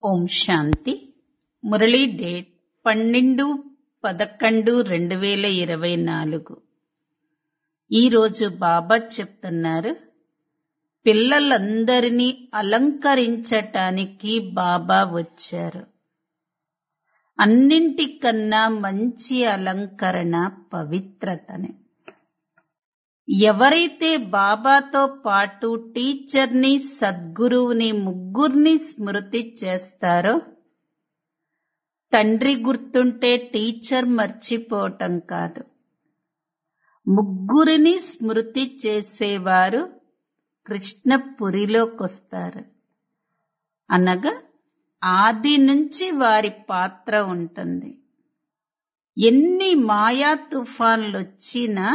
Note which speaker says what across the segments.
Speaker 1: ఓం శాంతి Murali date పన్నెండు పదకొండు రెండు వేల ఇరవై నాలుగు ఈరోజు బాబా చెప్తున్నారు పిల్లలందరినీ అలంకరించటానికి బాబా వచ్చారు అన్నింటికన్నా మంచి అలంకరణ పవిత్రతనే ఎవరైతే బాబాతో పాటు టీచర్ని సద్గురువుని ముగ్గురిని స్మృతి చేస్తారో తండ్రి గుర్తుంటే టీచర్ మర్చిపోవటం కాదు ముగ్గురిని స్మృతి చేసేవారు కృష్ణపురిలోకొస్తారు అనగా ఆది నుంచి వారి పాత్ర ఉంటుంది ఎన్ని మాయా తుఫాన్లొచ్చినా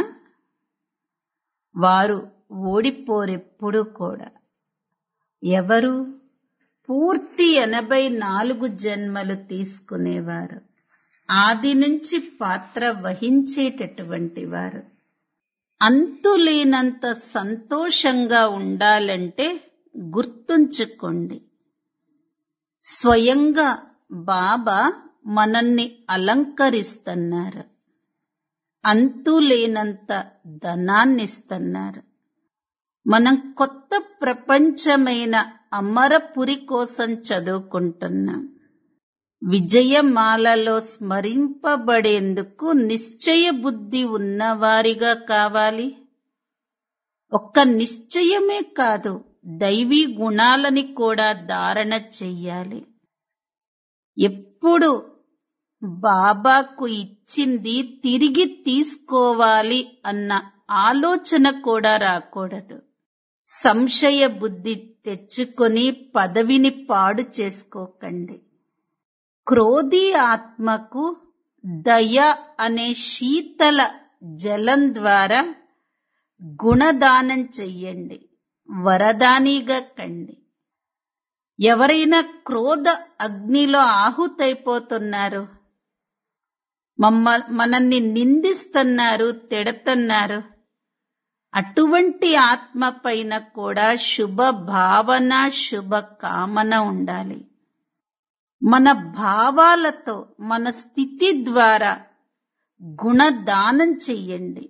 Speaker 1: వారు ఓడిపోరెప్పుడు కూడా ఎవరు పూర్తి ఎనభై నాలుగు జన్మలు తీసుకునేవారు ఆది నుంచి పాత్ర వహించేటటువంటి వారు అంతులేనంత సంతోషంగా ఉండాలంటే గుర్తుంచుకోండి స్వయంగా బాబా మనల్ని అలంకరిస్తున్నారు అంతులేనంత ధనాన్నిస్తున్నారు మనం కొత్త ప్రపంచమైన అమరపురి కోసం చదువుకుంటున్నాం విజయమాలలో స్మరింపబడేందుకు నిశ్చయ బుద్ధి ఉన్నవారిగా కావాలి ఒక్క నిశ్చయమే కాదు దైవీ గుణాలని కూడా ధారణ చెయ్యాలి ఎప్పుడు బాబాకు ఇచ్చింది తిరిగి తీసుకోవాలి అన్న ఆలోచన కూడా రాకూడదు సంశయ బుద్ధి తెచ్చుకొని పదవిని పాడు చేసుకోకండి క్రోధి ఆత్మకు దయ అనే శీతల జలం ద్వారా గుణదానం చెయ్యండి వరదానిగా కండి ఎవరైనా క్రోధ అగ్నిలో ఆహుతైపోతున్నారు మమ్మ మనల్ని నిందిస్తున్నారు తిడతన్నారు అటువంటి ఆత్మ పైన కూడా శుభ భావన శుభ కామన ఉండాలి మన భావాలతో మన స్థితి ద్వారా గుణదానం చెయ్యండి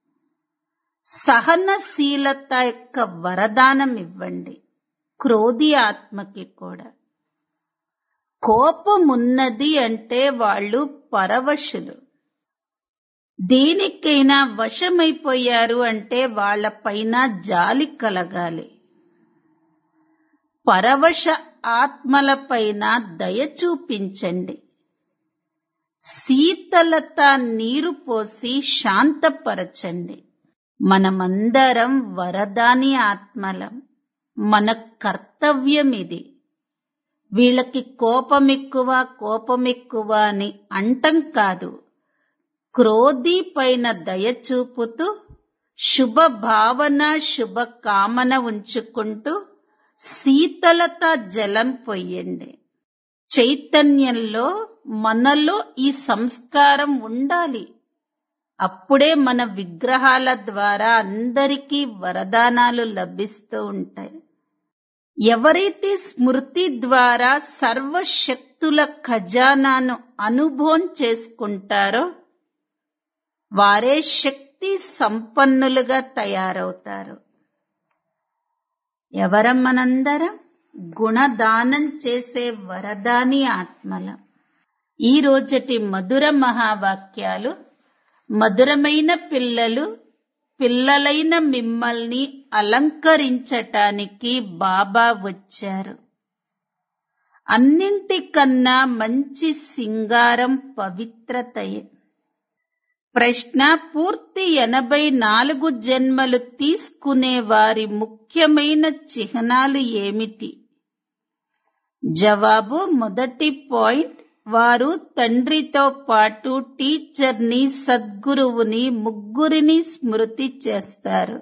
Speaker 1: సహనశీలత యొక్క వరదానం ఇవ్వండి క్రోధి ఆత్మకి కూడా కోపమున్నది అంటే వాళ్ళు పరవశులు దేనికైనా వశమైపోయారు అంటే వాళ్లపైన జాలి కలగాలి పరవశ ఆత్మలపైన దయ చూపించండి శీతలత నీరు పోసి శాంతపరచండి మనమందరం వరదాని ఆత్మలం మన కర్తవ్యం ఇది వీళ్ళకి కోపం ఎక్కువ కోపం ఎక్కువ అని అంటం కాదు క్రోధి పైన దయ చూపుతూ శుభ భావన శుభ కామన ఉంచుకుంటూ శీతలత జలం పొయ్యండి చైతన్యంలో మనలో ఈ సంస్కారం ఉండాలి అప్పుడే మన విగ్రహాల ద్వారా అందరికీ వరదానాలు లభిస్తూ ఉంటాయి ఎవరైతే స్మృతి ద్వారా సర్వశక్తుల ఖజానాను అనుభవం చేసుకుంటారో వారే శక్తి సంపన్నులుగా తయారవుతారు ఎవరం మనందరం గుణదానం చేసే వరదాని ఆత్మలం ఈ రోజటి మధుర మహావాక్యాలు మధురమైన పిల్లలు పిల్లలైన మిమ్మల్ని అలంకరించటానికి బాబా వచ్చారు అన్నింటికన్నా మంచి సింగారం పవిత్రతయే ప్రశ్న పూర్తి ఎనభై నాలుగు జన్మలు తీసుకునే వారి ముఖ్యమైన చిహ్నాలు ఏమిటి జవాబు మొదటి పాయింట్ వారు తండ్రితో పాటు టీచర్ని సద్గురువుని ముగ్గురిని స్మృతి చేస్తారు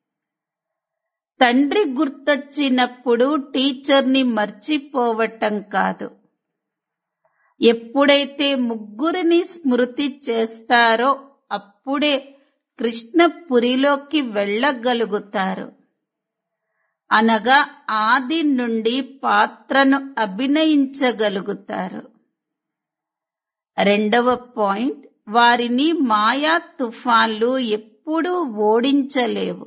Speaker 1: తండ్రి గుర్తొచ్చినప్పుడు టీచర్ని మర్చిపోవటం కాదు ఎప్పుడైతే ముగ్గురిని స్మృతి చేస్తారో అప్పుడే కృష్ణపురిలోకి వెళ్ళగలుగుతారు అనగా ఆది నుండి పాత్రను అభినయించగలుగుతారు రెండవ పాయింట్ వారిని మాయా తుఫాన్లు ఎప్పుడూ ఓడించలేవు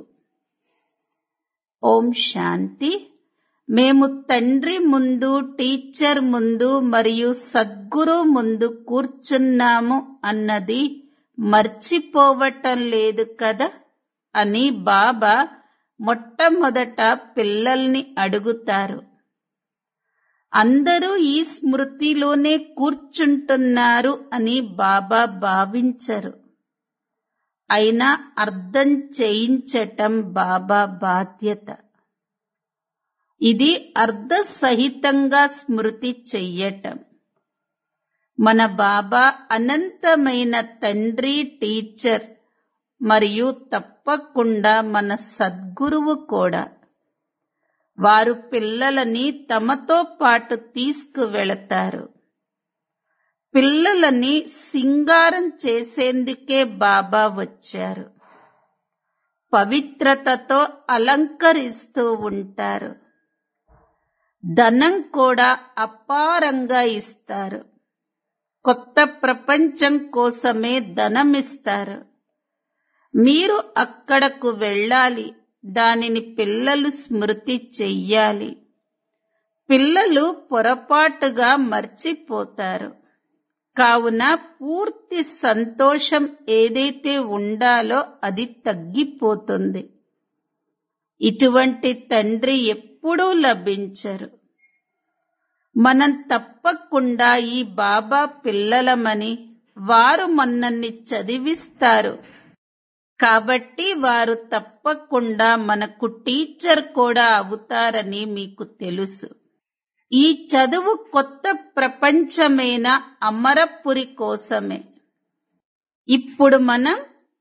Speaker 1: ఓం శాంతి మేము తండ్రి ముందు టీచర్ ముందు మరియు సద్గురు ముందు కూర్చున్నాము అన్నది మర్చిపోవటం లేదు కదా అని బాబా మొట్టమొదట పిల్లల్ని అడుగుతారు అందరూ ఈ స్మృతిలోనే కూర్చుంటున్నారు అని బాబా భావించరు అయినా అర్థం చేయించటం బాబా బాధ్యత ఇది అర్ధసహితంగా స్మృతి చెయ్యటం మన బాబా అనంతమైన తండ్రి టీచర్ మరియు తప్పకుండా మన సద్గురువు కూడా వారు పిల్లలని తమతో పాటు తీసుకువెళతారు పిల్లలని సింగారం చేసేందుకే బాబా వచ్చారు పవిత్రతతో అలంకరిస్తూ ఉంటారు ధనం కూడా అపారంగా ఇస్తారు కొత్త ప్రపంచం కోసమే ధనమిస్తారు మీరు అక్కడకు వెళ్ళాలి దానిని పిల్లలు స్మృతి చెయ్యాలి పిల్లలు పొరపాటుగా మర్చిపోతారు కావున పూర్తి సంతోషం ఏదైతే ఉండాలో అది తగ్గిపోతుంది ఇటువంటి తండ్రి ఎప్పుడూ లభించరు మనం తప్పకుండా ఈ బాబా పిల్లలమని వారు మనల్ని చదివిస్తారు కాబట్టి వారు తప్పకుండా మనకు టీచర్ కూడా అవుతారని మీకు తెలుసు ఈ చదువు కొత్త ప్రపంచమైన అమరపురి కోసమే ఇప్పుడు మనం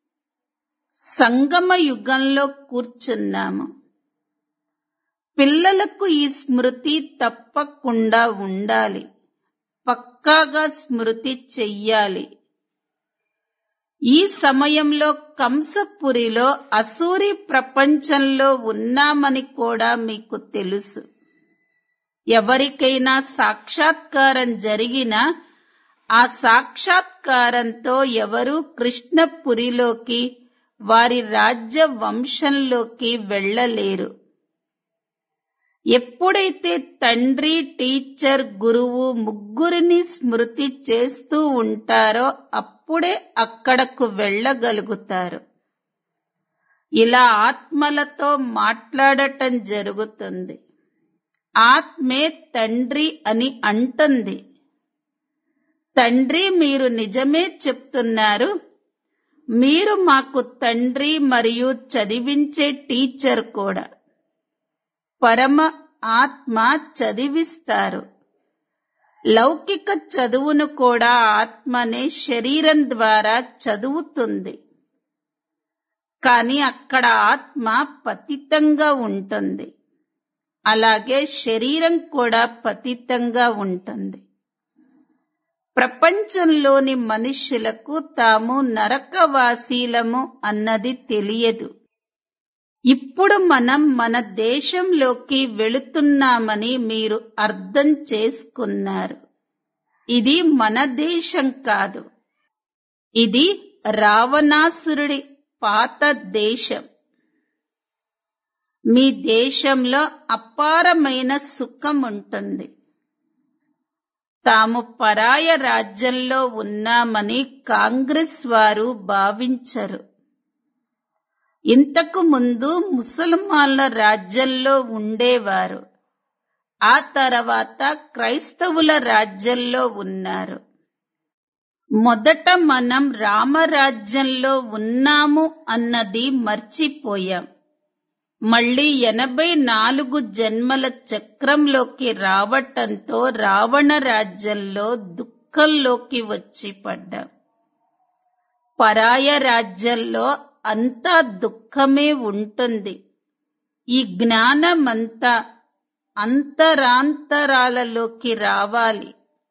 Speaker 1: సంగమ యుగంలో కూర్చున్నాము పిల్లలకు ఈ స్మృతి తప్పకుండా ఉండాలి పక్కాగా స్మృతి చెయ్యాలి ఈ సమయంలో కంసపురిలో అసూరి ప్రపంచంలో ఉన్నామని కూడా మీకు తెలుసు ఎవరికైనా సాక్షాత్కారం జరిగినా ఆ సాక్షాత్కారంతో ఎవరూ కృష్ణపురిలోకి వారి రాజ్య వంశంలోకి వెళ్ళలేరు ఎప్పుడైతే తండ్రి టీచర్ గురువు ముగ్గురిని స్మృతి చేస్తూ ఉంటారో అప్పుడే అక్కడకు వెళ్ళగలుగుతారు ఇలా ఆత్మలతో మాట్లాడటం జరుగుతుంది ఆత్మే తండ్రి అని అంటుంది తండ్రి మీరు నిజమే చెప్తున్నారు మీరు మాకు తండ్రి మరియు చదివించే టీచర్ కూడా పరమ ఆత్మ చదివిస్తారు లౌకిక చదువును కూడా ఆత్మనే శరీరం ద్వారా చదువుతుంది కానీ అక్కడ ఆత్మ పతితంగా ఉంటుంది అలాగే శరీరం కూడా పతితంగా ఉంటుంది ప్రపంచంలోని మనుష్యులకు తాము నరకవాసీలము అన్నది తెలియదు ఇప్పుడు మనం మన దేశంలోకి వెళుతున్నామని మీరు అర్థం చేసుకున్నారు ఇది మన దేశం కాదు ఇది రావణాసురుడి పాత దేశం మీ దేశంలో అపారమైన సుఖం ఉంటుంది తాము పరాయ రాజ్యంలో ఉన్నామని కాంగ్రెస్ వారు భావించరు ఇంతకు ముందు ముసల్మాన్ల రాజ్యంలో ఉండేవారు ఆ తర్వాత క్రైస్తవుల రాజ్యంలో ఉన్నారు మొదట మనం రామరాజ్యంలో ఉన్నాము అన్నది మర్చిపోయాం మళ్ళీ ఎనభై నాలుగు జన్మల చక్రంలోకి రావటంతో రావణ రాజ్యంలో దుఃఖంలోకి వచ్చి పడ్డాం పరాయ రాజ్యంలో అంతా దుఃఖమే ఉంటుంది ఈ జ్ఞానమంతా అంతరాంతరాలలోకి రావాలి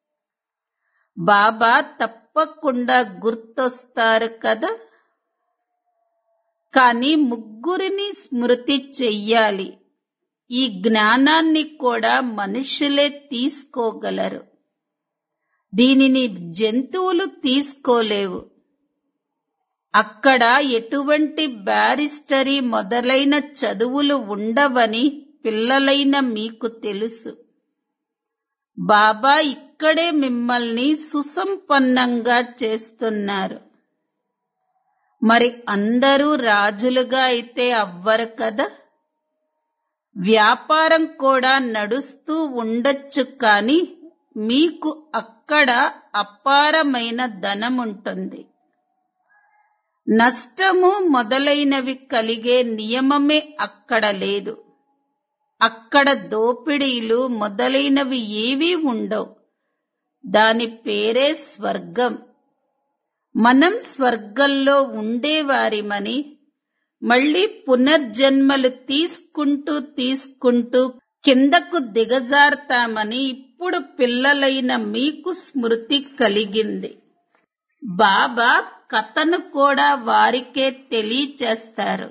Speaker 1: బాబా తప్పకుండా గుర్తొస్తారు కదా కానీ ముగ్గురిని స్మృతి చెయ్యాలి ఈ జ్ఞానాన్ని కూడా మనుషులే తీసుకోగలరు దీనిని జంతువులు తీసుకోలేవు అక్కడ ఎటువంటి బ్యారిస్టరీ మొదలైన చదువులు ఉండవని పిల్లలైన మీకు తెలుసు బాబా ఇక్కడే మిమ్మల్ని సుసంపన్నంగా చేస్తున్నారు మరి అందరూ రాజులుగా అయితే అవ్వరు కదా వ్యాపారం కూడా నడుస్తూ ఉండొచ్చు కానీ మీకు అక్కడ అపారమైన ధనముంటుంది నష్టము మొదలైనవి కలిగే నియమమే అక్కడ లేదు అక్కడ దోపిడీలు మొదలైనవి ఏవీ ఉండవు దాని పేరే స్వర్గం మనం స్వర్గంలో ఉండేవారిమని మళ్ళీ పునర్జన్మలు తీసుకుంటూ తీసుకుంటూ కిందకు దిగజారుతామని ఇప్పుడు పిల్లలైన మీకు స్మృతి కలిగింది బాబా కథను కూడా వారికే తెలియచేస్తారు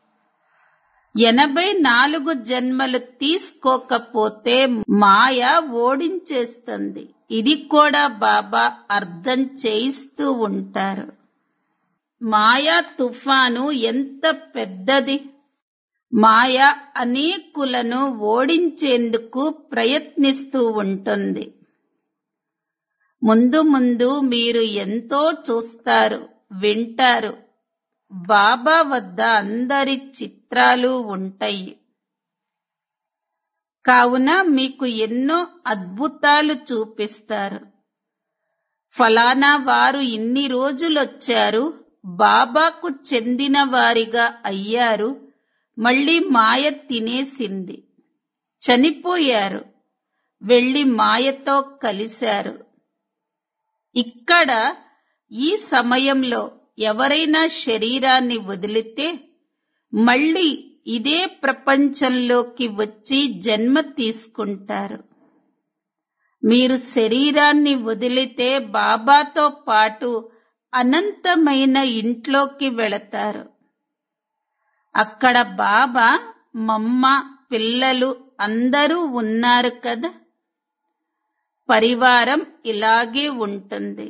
Speaker 1: ఎనభై నాలుగు జన్మలు తీసుకోకపోతే మాయ ఓడించేస్తుంది ఇది కూడా బాబా అర్థం చేయిస్తూ ఉంటారు మాయా తుఫాను ఎంత పెద్దది మాయ అనేకులను ఓడించేందుకు ప్రయత్నిస్తూ ఉంటుంది ముందు ముందు మీరు ఎంతో చూస్తారు వింటారు బాబా వద్ద అందరి చిత్రాలు ఉంటాయి కావున మీకు ఎన్నో అద్భుతాలు చూపిస్తారు ఫలానా వారు ఇన్ని రోజులొచ్చారు బాబాకు చెందిన వారిగా అయ్యారు మళ్ళీ మాయ తినేసింది చనిపోయారు వెళ్లి మాయతో కలిశారు ఇక్కడ ఈ సమయంలో ఎవరైనా శరీరాన్ని వదిలితే మళ్ళీ ఇదే ప్రపంచంలోకి వచ్చి జన్మ తీసుకుంటారు మీరు శరీరాన్ని వదిలితే బాబాతో పాటు అనంతమైన ఇంట్లోకి వెళతారు అక్కడ బాబా మమ్మ పిల్లలు అందరూ ఉన్నారు కదా పరివారం ఇలాగే ఉంటుంది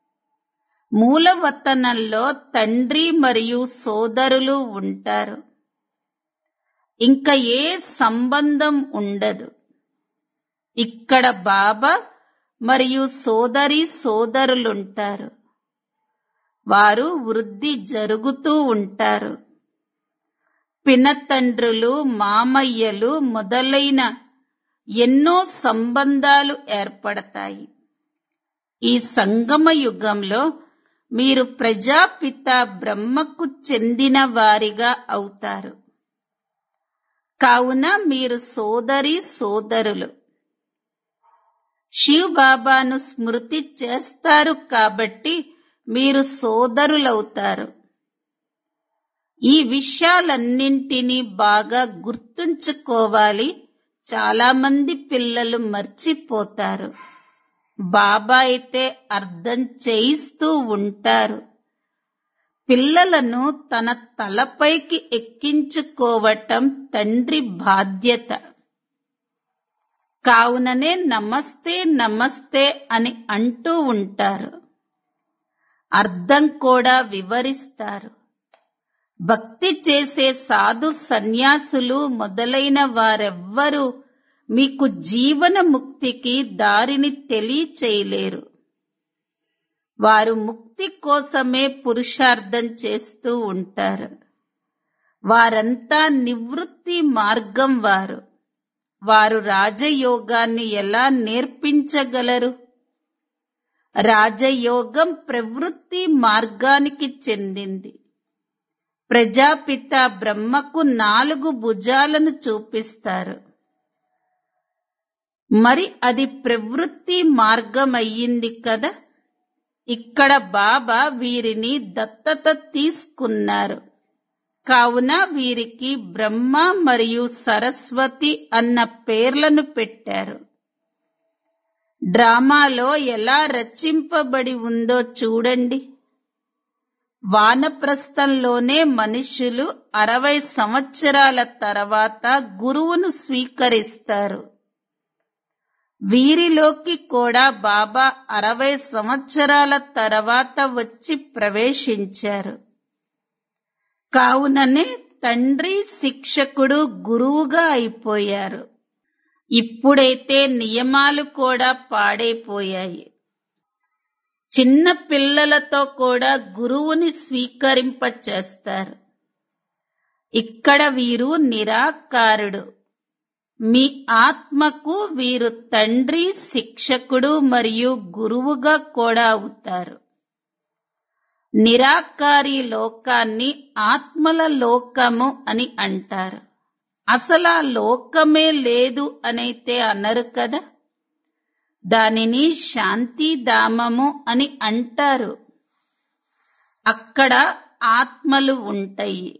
Speaker 1: మూలవతనంలో తండ్రి మరియు సోదరులు ఉంటారు ఇంకా ఏ సంబంధం ఉండదు ఇక్కడ బాబా మరియు సోదరి సోదరులుంటారు వారు వృద్ధి జరుగుతూ ఉంటారు పినతండ్రులు మామయ్యలు మొదలైన ఎన్నో సంబంధాలు ఏర్పడతాయి ఈ సంగమ యుగంలో మీరు ప్రజాపిత బ్రహ్మకు చెందిన వారిగా అవుతారు కావున మీరు సోదరి సోదరులు శివ్ బాబాను స్మృతి చేస్తారు కాబట్టి మీరు సోదరులవుతారు ఈ విషయాలన్నింటినీ బాగా గుర్తుంచుకోవాలి చాలా మంది పిల్లలు మర్చిపోతారు బాబా అయితే అర్థం చేయిస్తూ ఉంటారు పిల్లలను తన తలపైకి ఎక్కించుకోవటం తండ్రి బాధ్యత కావుననే నమస్తే నమస్తే అని అంటూ ఉంటారు అర్థం కూడా వివరిస్తారు భక్తి చేసే సాధు సన్యాసులు మొదలైన వారెవ్వరూ మీకు జీవన ముక్తికి దారిని తెలియచేయలేరు వారు ముక్తి కోసమే పురుషార్థం చేస్తూ ఉంటారు వారంతా నివృత్తి మార్గం వారు వారు రాజయోగాన్ని ఎలా నేర్పించగలరు రాజయోగం ప్రవృత్తి మార్గానికి చెందింది ప్రజాపిత బ్రహ్మకు నాలుగు భుజాలను చూపిస్తారు మరి అది ప్రవృత్తి మార్గం అయ్యింది కదా ఇక్కడ బాబా వీరిని దత్తత తీసుకున్నారు కావున వీరికి బ్రహ్మ మరియు సరస్వతి అన్న పేర్లను పెట్టారు డ్రామాలో ఎలా రచింపబడి ఉందో చూడండి వానప్రస్థంలోనే మనుషులు అరవై సంవత్సరాల తర్వాత గురువును స్వీకరిస్తారు వీరిలోకి కూడా బాబా అరవై సంవత్సరాల తర్వాత వచ్చి ప్రవేశించారు కావుననే తండ్రి శిక్షకుడు గురువుగా అయిపోయారు ఇప్పుడైతే నియమాలు కూడా పాడైపోయాయి చిన్న పిల్లలతో కూడా గురువుని స్వీకరింప చేస్తారు ఇక్కడ వీరు నిరాకారుడు మీ ఆత్మకు వీరు తండ్రి శిక్షకుడు మరియు గురువుగా కూడా అవుతారు నిరాకారి లోకాన్ని ఆత్మల లోకము అని అంటారు అసలు ఆ లోకమే లేదు అనైతే అనరు కదా దానిని శాంతిధామము అని అంటారు అక్కడ ఆత్మలు ఉంటాయి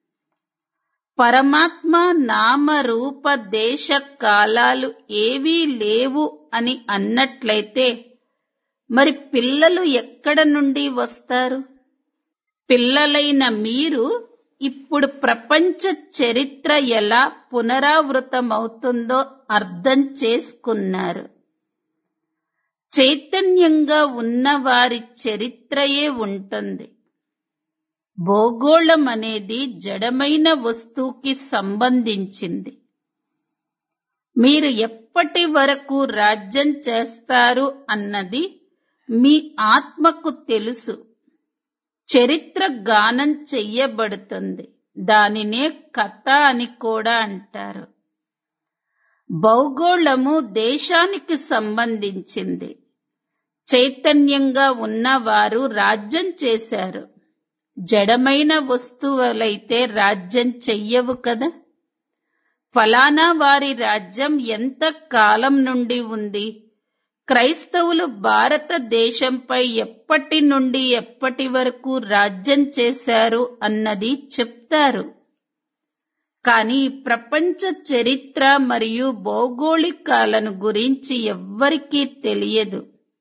Speaker 1: పరమాత్మ నామ రూప దేశ కాలాలు ఏవీ లేవు అని అన్నట్లయితే మరి పిల్లలు ఎక్కడ నుండి వస్తారు పిల్లలైన మీరు ఇప్పుడు ప్రపంచ చరిత్ర ఎలా పునరావృతమవుతుందో అర్థం చేసుకున్నారు చైతన్యంగా ఉన్న వారి చరిత్రయే ఉంటుంది భూగోళం అనేది జడమైన వస్తువుకి సంబంధించింది మీరు ఎప్పటి వరకు రాజ్యం చేస్తారు అన్నది మీ ఆత్మకు తెలుసు చరిత్ర గానం చెయ్యబడుతుంది దానినే కథ అని కూడా అంటారు భౌగోళము దేశానికి సంబంధించింది చైతన్యంగా ఉన్నవారు రాజ్యం చేశారు జడమైన వస్తువులైతే రాజ్యం చెయ్యవు కదా ఫలానా వారి రాజ్యం ఎంత కాలం నుండి ఉంది క్రైస్తవులు భారతదేశంపై ఎప్పటి నుండి ఎప్పటి వరకు రాజ్యం చేశారు అన్నది చెప్తారు కానీ ప్రపంచ చరిత్ర మరియు భౌగోళికాలను గురించి ఎవ్వరికీ తెలియదు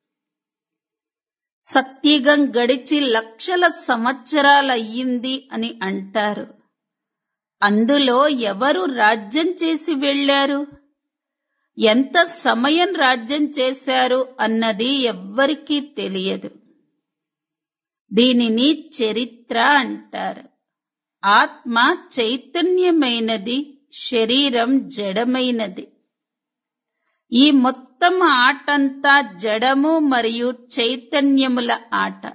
Speaker 1: సత్యుగం గడిచి లక్షల సంవత్సరాలయ్యింది అని అంటారు అందులో ఎవరు రాజ్యం చేసి వెళ్లారు ఎంత సమయం రాజ్యం చేశారు అన్నది ఎవ్వరికీ తెలియదు దీనిని చరిత్ర అంటారు ఆత్మ చైతన్యమైనది శరీరం జడమైనది ఈ మొత్తం ఆటంతా జడము మరియు చైతన్యముల ఆట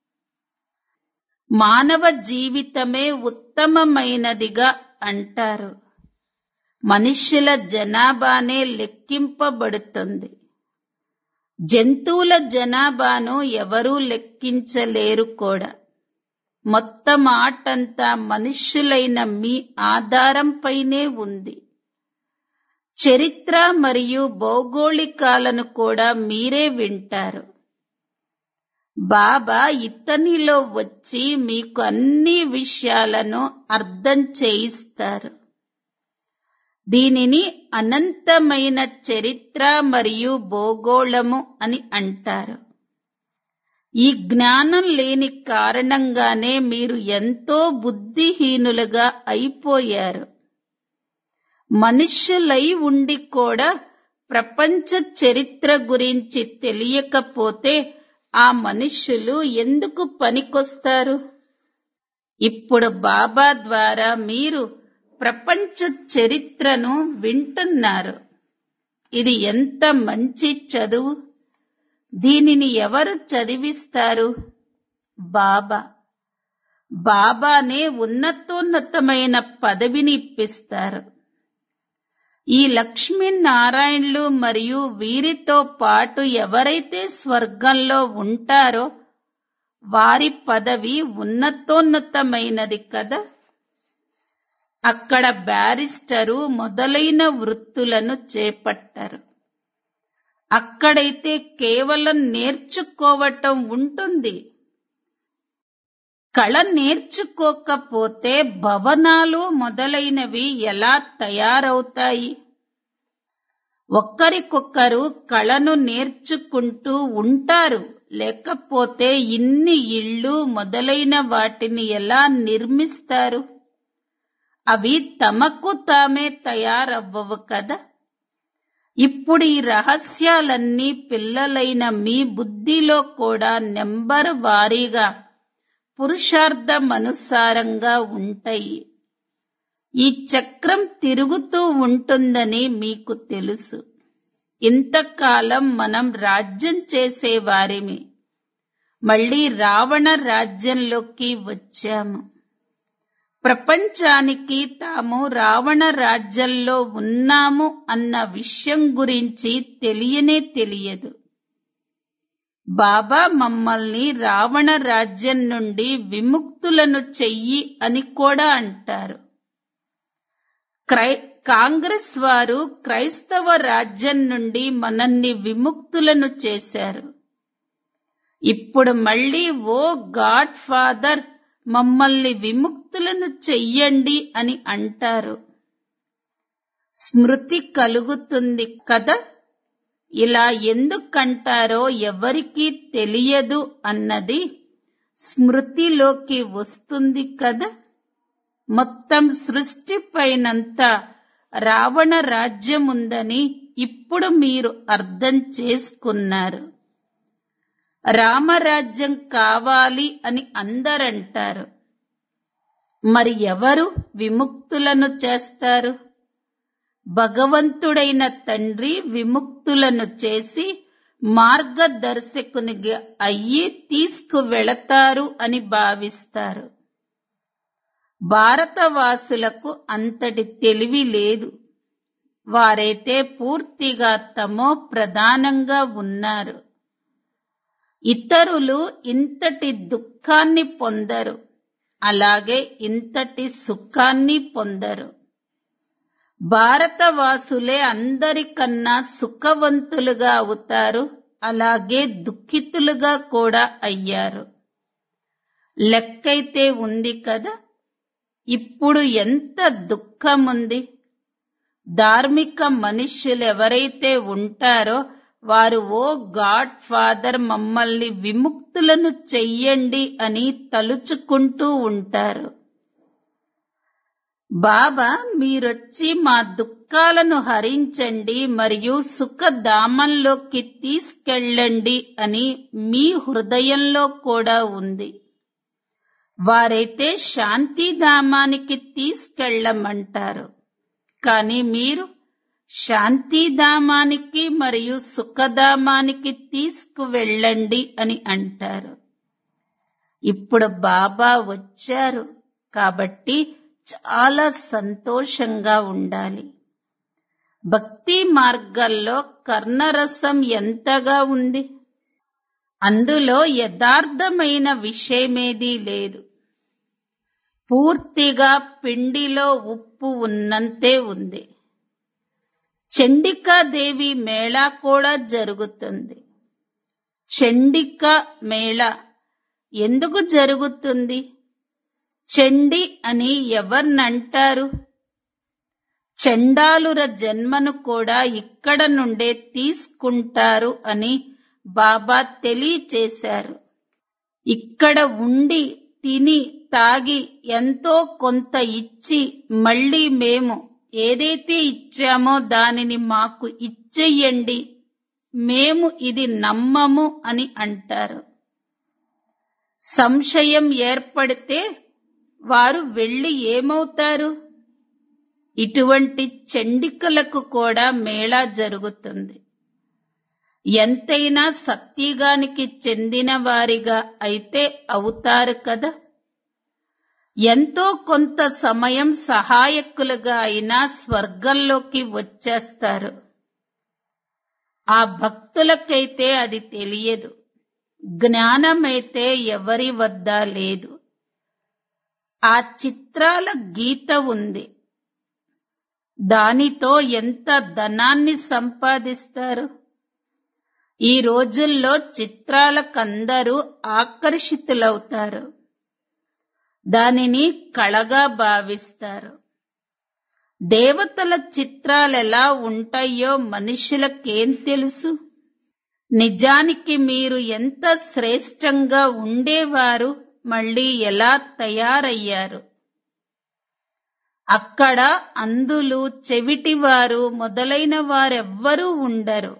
Speaker 1: మానవ జీవితమే ఉత్తమమైనదిగా అంటారు మనుష్యుల జనాభానే లెక్కింపబడుతుంది జంతువుల జనాభాను ఎవరూ లెక్కించలేరు కూడా మొత్తం ఆటంతా మనుష్యులైన మీ ఆధారంపైనే ఉంది చరిత్ర మరియు భౌగోళికాలను కూడా మీరే వింటారు బాబా ఇతనిలో వచ్చి మీకు అన్ని విషయాలను అర్థం చేయిస్తారు దీనిని అనంతమైన చరిత్ర మరియు భూగోళము అని అంటారు ఈ జ్ఞానం లేని కారణంగానే మీరు ఎంతో బుద్ధిహీనులుగా అయిపోయారు మనుష్యులై ఉండి కూడా ప్రపంచ చరిత్ర గురించి తెలియకపోతే ఆ మనుష్యులు ఎందుకు పనికొస్తారు ఇప్పుడు బాబా ద్వారా మీరు ప్రపంచ చరిత్రను వింటున్నారు ఇది ఎంత మంచి చదువు దీనిని ఎవరు చదివిస్తారు బాబా బాబానే ఉన్నతోన్నతమైన పదవిని ఇప్పిస్తారు ఈ లక్ష్మీనారాయణులు మరియు వీరితో పాటు ఎవరైతే స్వర్గంలో ఉంటారో వారి పదవి ఉన్నతోన్నతమైనది కదా అక్కడ బ్యారిస్టరు మొదలైన వృత్తులను చేపట్టారు అక్కడైతే కేవలం నేర్చుకోవటం ఉంటుంది కళ నేర్చుకోకపోతే భవనాలు మొదలైనవి ఎలా తయారవుతాయి ఒక్కరికొక్కరు కళను నేర్చుకుంటూ ఉంటారు లేకపోతే ఇన్ని ఇళ్ళు మొదలైన వాటిని ఎలా నిర్మిస్తారు అవి తమకు తామే తయారవ్వవు కదా ఇప్పుడు ఈ రహస్యాలన్నీ పిల్లలైన మీ బుద్ధిలో కూడా నెంబర్ వారీగా పురుషార్థమనుసారంగా ఉంటాయి ఈ చక్రం తిరుగుతూ ఉంటుందని మీకు తెలుసు ఇంతకాలం మనం రాజ్యం చేసేవారిమి మళ్ళీ రావణ రాజ్యంలోకి వచ్చాము ప్రపంచానికి తాము రావణ రాజ్యంలో ఉన్నాము అన్న విషయం గురించి తెలియనే తెలియదు బాబా మమ్మల్ని రావణ రాజ్యం నుండి విముక్తులను చెయ్యి అని కూడా అంటారు క్రై కాంగ్రెస్ వారు క్రైస్తవ రాజ్యం నుండి మనల్ని విముక్తులను చేశారు ఇప్పుడు మళ్ళీ ఓ గాడ్ ఫాదర్ మమ్మల్ని విముక్తులను చెయ్యండి అని అంటారు స్మృతి కలుగుతుంది కదా ఇలా ఎందుకంటారో ఎవరికీ తెలియదు అన్నది స్మృతిలోకి వస్తుంది కదా మొత్తం సృష్టిపైనంతా రావణ రాజ్యం ఉందని ఇప్పుడు మీరు అర్థం చేసుకున్నారు రామరాజ్యం కావాలి అని అందరంటారు మరి ఎవరు విముక్తులను చేస్తారు భగవంతుడైన తండ్రి విముక్తులను చేసి మార్గదర్శకునిగా అయ్యి తీసుకువెళతారు అని భావిస్తారు భారతవాసులకు అంతటి తెలివి లేదు వారైతే పూర్తిగా తమో ప్రధానంగా ఉన్నారు ఇతరులు ఇంతటి దుఃఖాన్ని పొందరు అలాగే ఇంతటి సుఖాన్ని పొందరు భారతవాసులే అందరికన్నా సుఖవంతులుగా అవుతారు అలాగే దుఃఖితులుగా కూడా అయ్యారు లెక్కైతే ఉంది కదా ఇప్పుడు ఎంత దుఃఖముంది ధార్మిక మనుష్యులు ఎవరైతే ఉంటారో వారు ఓ గాడ్ ఫాదర్ మమ్మల్ని విముక్తులను చెయ్యండి అని తలుచుకుంటూ ఉంటారు బాబా మీరొచ్చి మా దుఃఖాలను హరించండి మరియు సుఖధామంలోకి తీసుకెళ్ళండి అని మీ హృదయంలో కూడా ఉంది వారైతే శాంతిధామానికి తీసుకెళ్ళమంటారు కానీ మీరు శాంతిధామానికి మరియు సుఖధామానికి తీసుకువెళ్ళండి అని అంటారు ఇప్పుడు బాబా వచ్చారు కాబట్టి చాలా సంతోషంగా ఉండాలి భక్తి మార్గాల్లో కర్ణరసం ఎంతగా ఉంది అందులో యథార్థమైన విషయమేదీ లేదు పూర్తిగా పిండిలో ఉప్పు ఉన్నంతే ఉంది చండికాదేవి మేళా కూడా జరుగుతుంది చండిక మేళ ఎందుకు జరుగుతుంది చండి అని ఎవరినంటారు చండాలుర జన్మను కూడా ఇక్కడ నుండే తీసుకుంటారు అని బాబా తెలియచేశారు ఇక్కడ ఉండి తిని తాగి ఎంతో కొంత ఇచ్చి మళ్ళీ మేము ఏదైతే ఇచ్చామో దానిని మాకు ఇచ్చేయండి మేము ఇది నమ్మము అని అంటారు సంశయం ఏర్పడితే వారు వెళ్ళి ఏమవుతారు ఇటువంటి చండికలకు కూడా మేళా జరుగుతుంది ఎంతైనా సత్యుగానికి చెందిన వారిగా అయితే అవుతారు కదా ఎంతో కొంత సమయం సహాయకులుగా అయినా స్వర్గంలోకి వచ్చేస్తారు ఆ భక్తులకైతే అది తెలియదు జ్ఞానమైతే ఎవరి వద్ద లేదు ఆ చిత్రాల గీత ఉంది దానితో ఎంత ధనాన్ని సంపాదిస్తారు ఈ రోజుల్లో చిత్రాలకందరూ ఆకర్షితులవుతారు దానిని కళగా భావిస్తారు దేవతల చిత్రాలెలా ఉంటాయో మనుషులకేం తెలుసు నిజానికి మీరు ఎంత శ్రేష్టంగా ఉండేవారు మళ్ళీ ఎలా తయారయ్యారు అక్కడ అందులు చెవిటివారు మొదలైన వారెవ్వరూ ఉండరు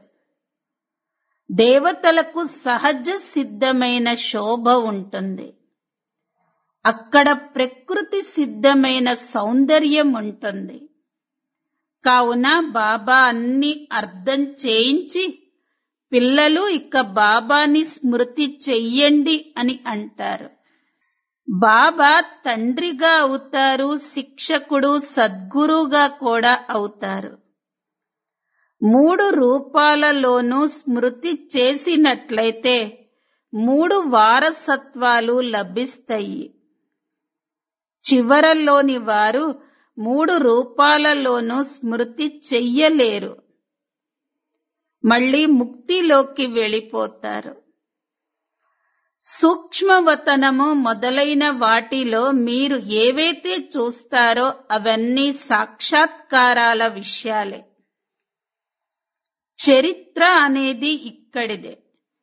Speaker 1: దేవతలకు సహజ సిద్ధమైన శోభ ఉంటుంది అక్కడ ప్రకృతి సిద్ధమైన సౌందర్యం ఉంటుంది కావున బాబా అన్ని అర్థం చేయించి పిల్లలు ఇక బాబాని స్మృతి చెయ్యండి అని అంటారు బాబా తండ్రిగా అవుతారు శిక్షకుడు సద్గురుగా కూడా అవుతారు మూడు రూపాలలోనూ స్మృతి చేసినట్లయితే మూడు వారసత్వాలు లభిస్తాయి చివరలోని వారు మూడు రూపాలలోనూ స్మృతి చెయ్యలేరు మళ్ళీ ముక్తిలోకి వెళ్ళిపోతారు సూక్ష్మవతనము మొదలైన వాటిలో మీరు ఏవైతే చూస్తారో అవన్నీ సాక్షాత్కారాల విషయాలే చరిత్ర అనేది ఇక్కడిదే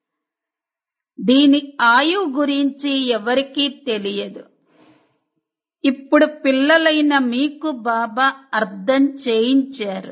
Speaker 1: దీని ఆయు గురించి ఎవరికీ తెలియదు ఇప్పుడు పిల్లలైన మీకు బాబా అర్థం చేయించారు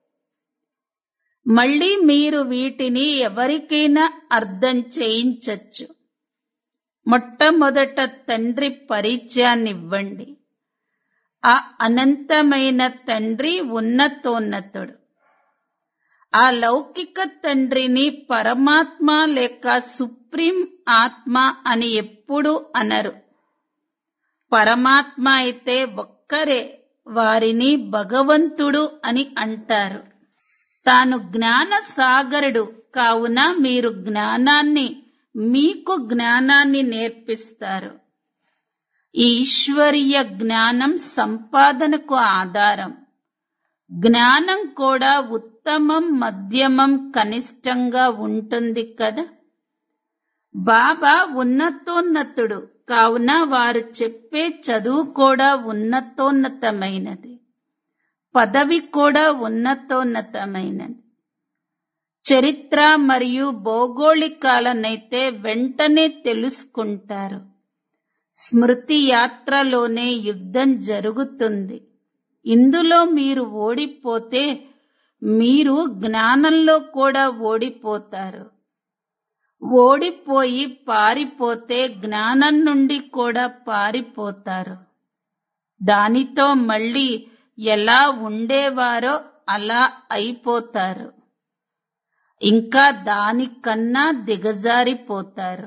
Speaker 1: మళ్ళీ మీరు వీటిని ఎవరికైనా అర్థం చేయించచ్చు మొట్టమొదట తండ్రి పరిచయాన్నివ్వండి ఆ అనంతమైన తండ్రి ఉన్నతోన్నతుడు ఆ లౌకిక తండ్రిని పరమాత్మ లేక సుప్రీం ఆత్మ అని ఎప్పుడూ అనరు పరమాత్మ అయితే ఒక్కరే వారిని భగవంతుడు అని అంటారు తాను జ్ఞాన సాగరుడు కావున మీరు జ్ఞానాన్ని మీకు జ్ఞానాన్ని నేర్పిస్తారు ఈ ఈశ్వరీయ జ్ఞానం సంపాదనకు ఆధారం జ్ఞానం కూడా ఉత్తమం మధ్యమం కనిష్టంగా ఉంటుంది కదా బాబా ఉన్నతోన్నతుడు కావున వారు చెప్పే చదువు కూడా ఉన్నతోన్నతమైనది పదవి కూడా ఉన్నతోన్నతమైనది చరిత్ర మరియు భౌగోళికాలనైతే వెంటనే తెలుసుకుంటారు స్మృతి యాత్రలోనే యుద్ధం జరుగుతుంది ఇందులో మీరు ఓడిపోతే మీరు జ్ఞానంలో కూడా ఓడిపోతారు ఓడిపోయి పారిపోతే జ్ఞానం నుండి కూడా పారిపోతారు దానితో మళ్ళీ ఎలా ఉండేవారో అలా అయిపోతారు ఇంకా దానికన్నా దిగజారిపోతారు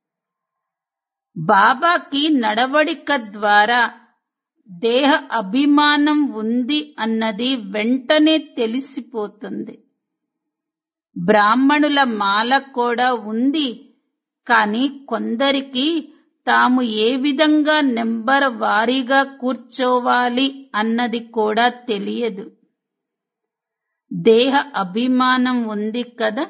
Speaker 1: బాబాకి నడవడిక ద్వారా దేహ అభిమానం ఉంది అన్నది వెంటనే తెలిసిపోతుంది బ్రాహ్మణుల మాల కూడా ఉంది కానీ కొందరికి తాము ఏ విధంగా నెంబర్ వారీగా కూర్చోవాలి అన్నది కూడా తెలియదు దేహ అభిమానం ఉంది కదా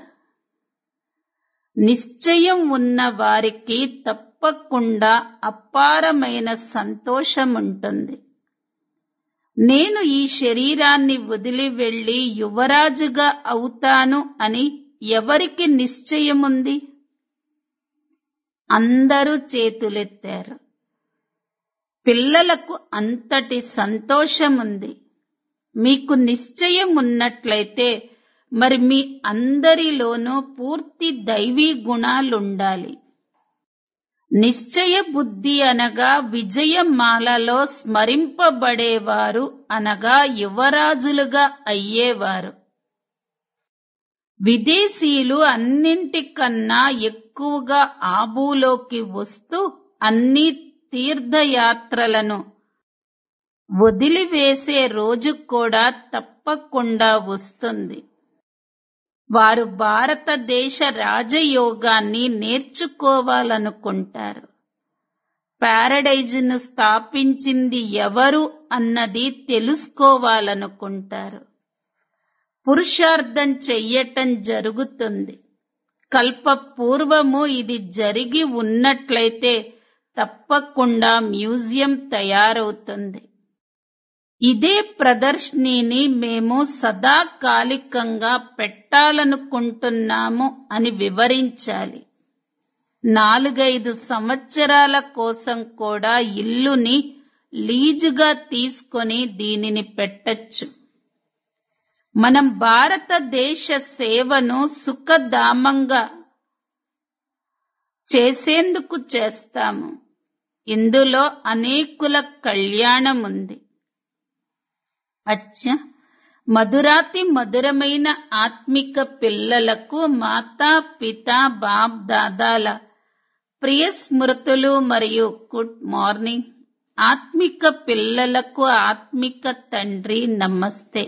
Speaker 1: నిశ్చయం ఉన్న వారికి తప్పకుండా అపారమైన సంతోషం ఉంటుంది నేను ఈ శరీరాన్ని వదిలి వెళ్లి యువరాజుగా అవుతాను అని ఎవరికి నిశ్చయముంది అందరూ చేతులెత్తారు పిల్లలకు అంతటి సంతోషముంది మీకు నిశ్చయం ఉన్నట్లయితే మరి మీ అందరిలోనూ పూర్తి దైవీ గుణాలుండాలి నిశ్చయ బుద్ధి అనగా విజయమాలలో స్మరింపబడేవారు అనగా యువరాజులుగా అయ్యేవారు విదేశీయులు అన్నింటికన్నా ఎక్కువగా ఆబూలోకి వస్తూ అన్ని తీర్థయాత్రలను వదిలివేసే రోజు కూడా తప్పకుండా వస్తుంది వారు భారతదేశ రాజయోగాన్ని నేర్చుకోవాలనుకుంటారు ప్యారడైజ్ను స్థాపించింది ఎవరు అన్నది తెలుసుకోవాలనుకుంటారు పురుషార్థం చెయ్యటం జరుగుతుంది కల్ప పూర్వము ఇది జరిగి ఉన్నట్లయితే తప్పకుండా మ్యూజియం తయారవుతుంది ఇదే ప్రదర్శనని మేము సదాకాలికంగా పెట్టాలనుకుంటున్నాము అని వివరించాలి నాలుగైదు సంవత్సరాల కోసం కూడా ఇల్లుని లీజుగా తీసుకొని దీనిని పెట్టచ్చు మనం భారతదేశ సేవను సుఖధామంగా చేసేందుకు చేస్తాము ఇందులో అనేకుల కళ్యాణం ఉంది అచ్చ మధురాతి మధురమైన ఆత్మిక పిల్లలకు మాతా పిత బాప్ దాదాల ప్రియ స్మృతులు మరియు గుడ్ మార్నింగ్ ఆత్మిక పిల్లలకు ఆత్మిక తండ్రి నమస్తే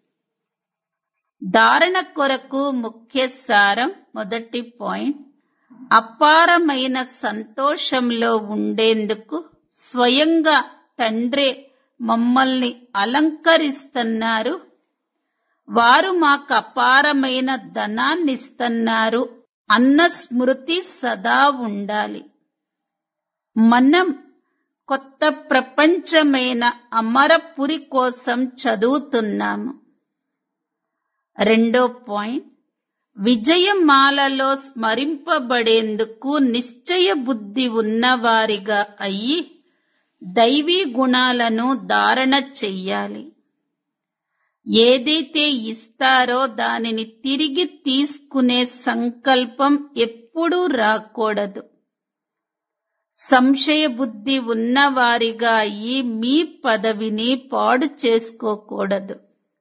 Speaker 1: ధారణ కొరకు ముఖ్య సారం మొదటి పాయింట్ అపారమైన సంతోషంలో ఉండేందుకు స్వయంగా తండ్రే మమ్మల్ని అలంకరిస్తున్నారు వారు మాకు అపారమైన ధనాన్నిస్తున్నారు అన్న స్మృతి సదా ఉండాలి మనం కొత్త ప్రపంచమైన అమరపురి కోసం చదువుతున్నాము రెండో పాయింట్ విజయమాలలో స్మరింపబడేందుకు నిశ్చయ బుద్ధి ఉన్నవారిగా అయ్యి దైవీ గుణాలను ధారణ చెయ్యాలి ఏదైతే ఇస్తారో దానిని తిరిగి తీసుకునే సంకల్పం ఎప్పుడూ రాకూడదు సంశయ బుద్ధి ఉన్నవారిగా అయ్యి మీ పదవిని పాడు చేసుకోకూడదు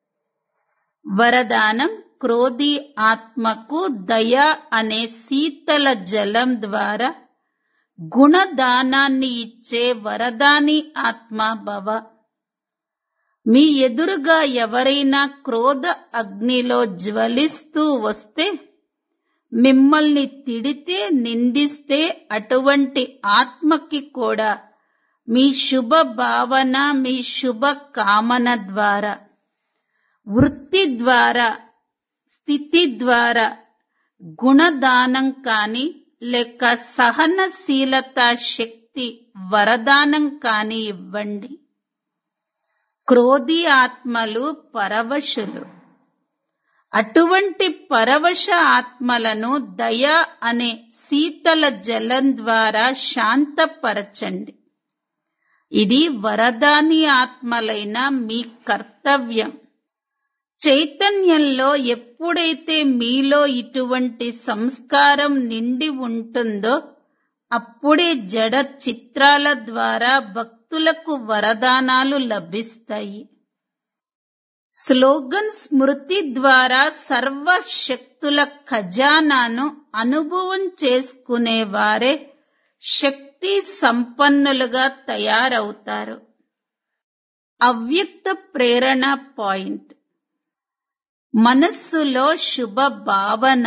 Speaker 1: వరదానం క్రోధి ఆత్మకు దయ అనే శీతల జలం ద్వారా గుణదానాన్ని ఇచ్చే వరదాని ఆత్మ భవ మీ ఎదురుగా ఎవరైనా క్రోధ అగ్నిలో జ్వలిస్తూ వస్తే మిమ్మల్ని తిడితే నిందిస్తే అటువంటి ఆత్మకి కూడా మీ శుభ భావన మీ శుభ కామన ద్వారా వృత్తి ద్వారా స్థితి ద్వారా గుణదానం కాని లేక సహనశీలత శక్తి వరదానం కాని ఇవ్వండి క్రోధి ఆత్మలు పరవశులు అటువంటి పరవశ ఆత్మలను దయ అనే శీతల జలం ద్వారా శాంతపరచండి ఇది వరదాని ఆత్మలైన మీ కర్తవ్యం చైతన్యంలో ఎప్పుడైతే మీలో ఇటువంటి సంస్కారం నిండి ఉంటుందో అప్పుడే జడ చిత్రాల ద్వారా భక్తులకు వరదానాలు లభిస్తాయి స్లోగన్ స్మృతి ద్వారా సర్వ శక్తుల ఖజానాను అనుభవం చేసుకునేవారే శక్తి సంపన్నులుగా తయారవుతారు అవ్యక్త ప్రేరణ పాయింట్ మనస్సులో శుభ భావన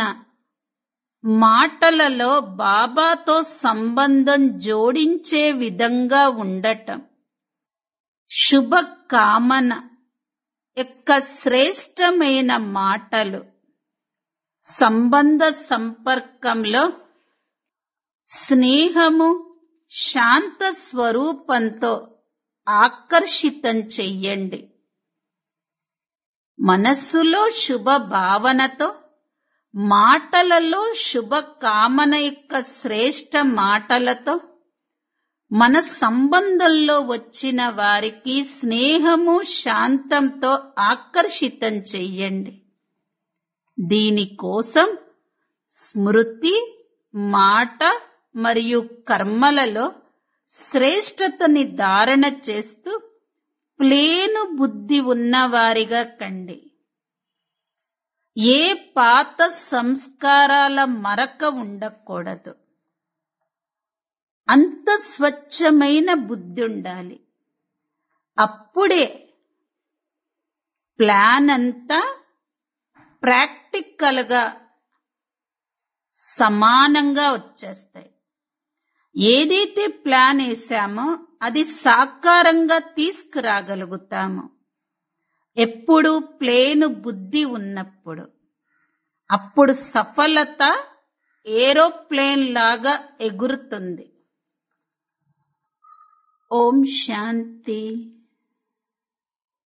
Speaker 1: మాటలలో బాబాతో సంబంధం జోడించే విధంగా ఉండటం శుభ కామన యొక్క శ్రేష్టమైన మాటలు సంబంధ సంపర్కంలో స్నేహము శాంత స్వరూపంతో ఆకర్షితం చెయ్యండి మనస్సులో శుభ భావనతో మాటలలో శుభ కామన యొక్క శ్రేష్ట మాటలతో మన సంబంధంలో వచ్చిన వారికి స్నేహము శాంతంతో ఆకర్షితం చెయ్యండి దీనికోసం స్మృతి మాట మరియు కర్మలలో శ్రేష్టతని ధారణ చేస్తూ ప్లేను బుద్ధి ఉన్నవారిగా కండి ఏ పాత సంస్కారాల మరక ఉండకూడదు అంత స్వచ్ఛమైన బుద్ధి ఉండాలి అప్పుడే ప్లాన్ అంతా ప్రాక్టికల్ గా సమానంగా వచ్చేస్తాయి ఏదైతే ప్లాన్ వేసామో అది సాకారంగా తీసుకురాగలుగుతాము ఎప్పుడు ప్లేను బుద్ధి ఉన్నప్పుడు అప్పుడు సఫలత ఏరోప్లేన్ లాగా ఎగురుతుంది ఓం శాంతి